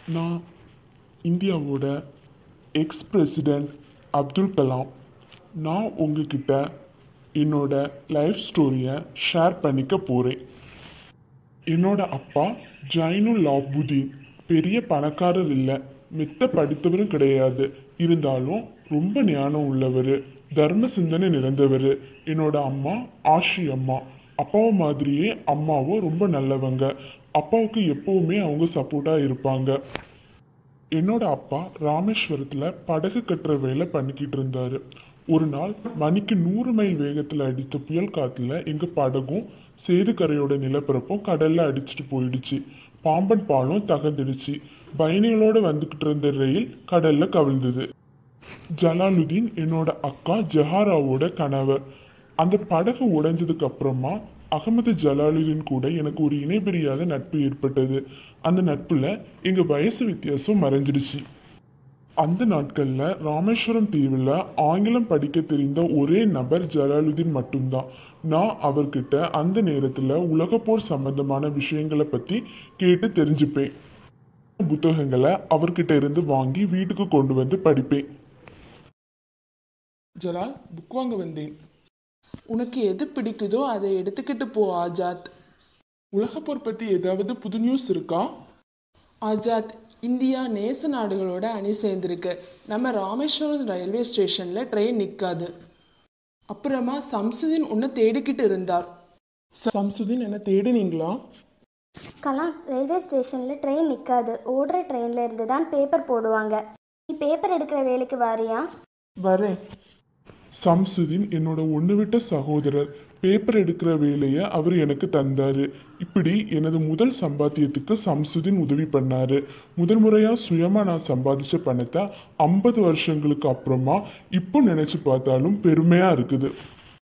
நான் இந்தியாவோட X president Abdul Kalam நான் உங்ககிட்ட என்னோட லைஃப் ஸ்டோரியை ஷேர் பண்ணிக்க போகிறேன் என்னோட அப்பா ஜைனுல் லாபுதீன் பெரிய பணக்காரர் இல்லை மித்த படித்தவரும் கிடையாது இருந்தாலும் ரொம்ப ஞானம் உள்ளவர் தர்ம சிந்தனை நிறைந்தவர் என்னோட அம்மா ஆஷி அம்மா அப்பாவை மாதிரியே அம்மாவும் ரொம்ப நல்லவங்க அப்பாவுக்கு எப்பவுமே அவங்க சப்போர்ட்டாக இருப்பாங்க என்னோட அப்பா ராமேஸ்வரத்தில் படகு கட்டுற வேலை பண்ணிக்கிட்டு இருந்தாரு ஒரு நாள் மணிக்கு நூறு மைல் வேகத்தில் அடித்த புயல் காத்துல எங்க படகும் சேதுக்கரையோட நிலப்பரப்பும் கடல்ல அடிச்சிட்டு போயிடுச்சு பாம்பன் பாலம் தகர்ந்துடுச்சு பயணிகளோட வந்துகிட்டு இருந்த ரயில் கடல்ல கவிழ்ந்தது ஜலாலுதீன் என்னோட அக்கா ஜஹாராவோட கணவர் அந்த படகு உடைஞ்சதுக்கு அப்புறமா அகமது ஜலாலுதீன் கூட எனக்கு ஒரு இணைபிரியாத நட்பு ஏற்பட்டது அந்த நட்புல எங்க வயசு வித்தியாசம் மறைஞ்சிடுச்சு அந்த நாட்கள்ல ராமேஸ்வரம் தீவில் ஆங்கிலம் படிக்க தெரிந்த ஒரே நபர் ஜலாலுதீன் மட்டும்தான் நான் அவர்கிட்ட அந்த நேரத்துல உலகப்போர் சம்பந்தமான விஷயங்களை பத்தி கேட்டு தெரிஞ்சுப்பேன் புத்தகங்களை அவர்கிட்ட இருந்து வாங்கி வீட்டுக்கு கொண்டு வந்து படிப்பேன் ஜலால் புக் வாங்க வந்தேன் உனக்கு எது பிடிக்குதோ அதை எடுத்துக்கிட்டு போ ஆஜாத் உலகப்போர் பத்தி ஏதாவது புது நியூஸ் இருக்கா ஆஜாத் இந்தியா நேச நாடுகளோட அணி சேர்ந்திருக்கு நம்ம ராமேஸ்வரம் ரயில்வே ஸ்டேஷன்ல ட்ரெயின் நிற்காது அப்புறமா சம்சுதீன் உன்னை தேடிக்கிட்டு இருந்தார் சம்சுதீன் என்ன தேடினீங்களா கலாம் ரயில்வே ஸ்டேஷனில் ட்ரெயின் நிற்காது ஓடுற ட்ரெயினில் இருந்து தான் பேப்பர் போடுவாங்க நீ பேப்பர் எடுக்கிற வேலைக்கு வாரியா வரேன் சம்சுதீன் என்னோட ஒன்று விட்ட சகோதரர் பேப்பர் எடுக்கிற வேலையை அவர் எனக்கு தந்தாரு இப்படி எனது முதல் சம்பாத்தியத்துக்கு சம்சுதீன் உதவி பண்ணாரு முதல் முறையா சுயமா நான் சம்பாதிச்ச பணத்தை ஐம்பது வருஷங்களுக்கு அப்புறமா இப்போ நினைச்சு பார்த்தாலும் பெருமையா இருக்குது